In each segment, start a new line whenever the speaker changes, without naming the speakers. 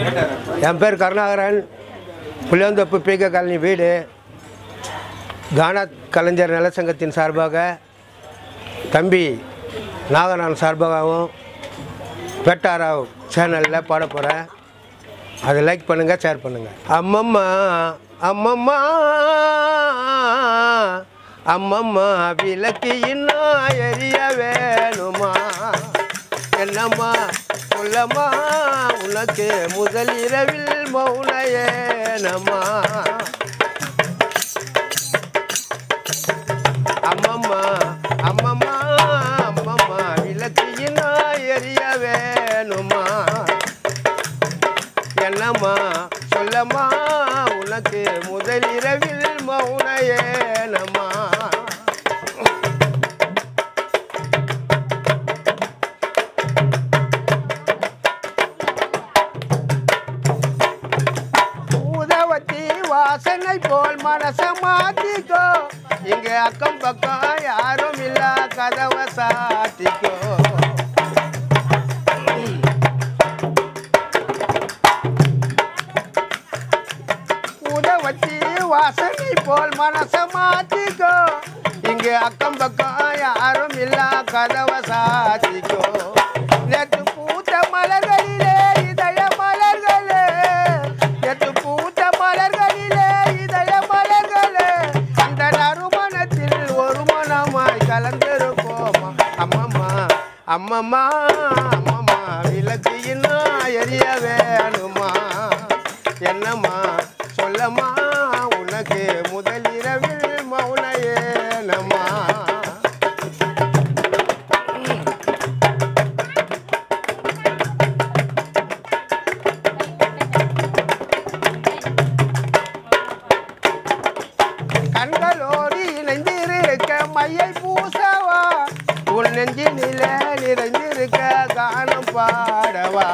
என் பேர் Karunakaran Pulianthope PK colony வீடு கானா கலைஞர் நலசங்கத்தின் சார்பாக தம்பி நாகநாதன் சார்பாகவும் பெட்டாராவ் சேனலில் பாட போகிறேன் அதை லைக் பண்ணுங்கள் ஷேர் பண்ணுங்கள் அம்மம்மா அம்மம்மா அம்மம்மா விளக்கு இன்னும் எரிய வேணுமா என்னம்மா சொல்லம்மா உனக்கு முதல் இரவில் மௌன ஏனம்மா அம்மம்மா அம்மம்மா அம்மம்மா விளக்கு இன்னும் எரிய வேணுமா என்னம்மா சொல்லம்மா உனக்கு முதல் இரவில் மௌன ஏனம்மா ஊதவத்தி வாசனை போல் மனச மாத்திக்கோ இங்க அக்கம் பக்கம் யாரும் இல்ல கதவை சாத்திக்கோ ஊதவத்தி வாசனை போல் மனச மாத்திக்கோ இங்க அக்கம் பக்கம் யாரும் இல்ல கதவை சாத்திக்கோ நேற்று பூத்த மலர்களிலே இதய மலர்களே நேற்று பூத்த மலர்களிலே இதய மலர்களே அந்த நறுமணத்தில் ஒரு மனமாய் கலந்திருப்போமா அம்மம்மா அம்மம்மா அம்மம்மா விளக்கு இன்னும் எரிய வேணுமா என்னம்மா சொல்லம்மா உனக்கு முதல் இரவில் மௌன ஏனம்மா கண்களோடு இணைந்திருக்க மையை பூசவா உன் நெஞ்சினில நிறைந்திருக்க கானம் பாடவா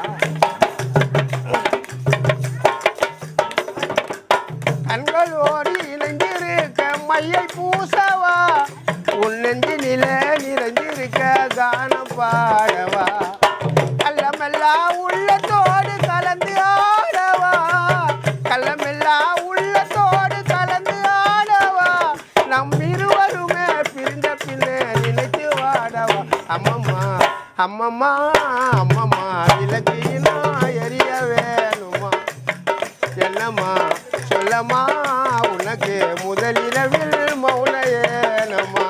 கண்களோடு இணைந்திருக்க மையை பூசவா உன் நெஞ்சினில நிறைந்திருக்க கானம் பாடவா கள்ளமெல்லா உள்ளத்தோடு கலந்து ஆடவா கள்ளமெல்லா உள்ளத்தோடு கலந்து ஆடவா நம் இருவருமே பிரிந்த பின்னே நினைத்து வாடவா அம்மம்மா அம்மம்மா அம்மம்மா விளக்கினா எரிய வேணுமா என்னம்மா சொல்லம்மா உனக்கு முதலிரவில் மௌன ஏனம்மா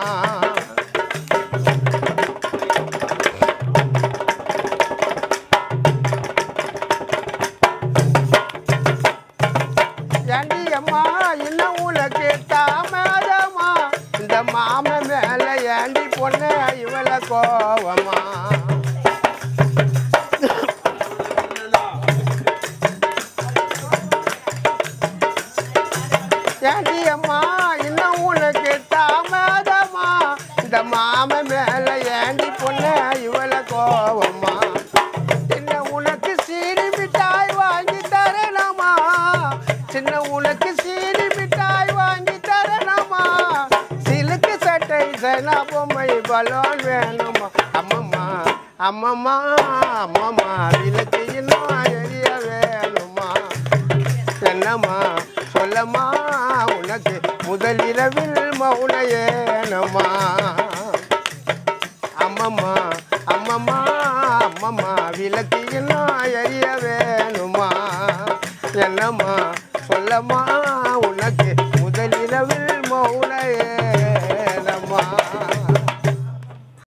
ஏண்டி அம்மா இன்னும் உனக்கு தாமதமா இந்த மாம மேல ஏண்டி பொண்ணு இவள கோவமா ஏண்டி அம்மா இன்னும் உனக்கு தாமதமா இந்த மாம மேல ஏண்டி பொண்ணு இவள கோவமா சின்ன உனக்கு சீனி மிட்டாய் வாங்கி தரணுமா சின்ன உனக்கு சீனி மிட்டாய் வாங்கி தரணுமா சிலுக்கு சட்டை சனா பொம்மை பலோன் வேணுமா அம்மம்மா அம்மம்மா அம்மம்மா விளக்கு இன்னும் எரிய வேணுமா என்னம்மா சொல்லம்மா உனக்கு முதலிரவில் மௌன ஏனம்மா அம்மம்மா அம்மம்மா அம்மம்மா விளக்கு இன்னும் எரிய வேணுமா என்னம்மா சொல்லம்மா உனக்கு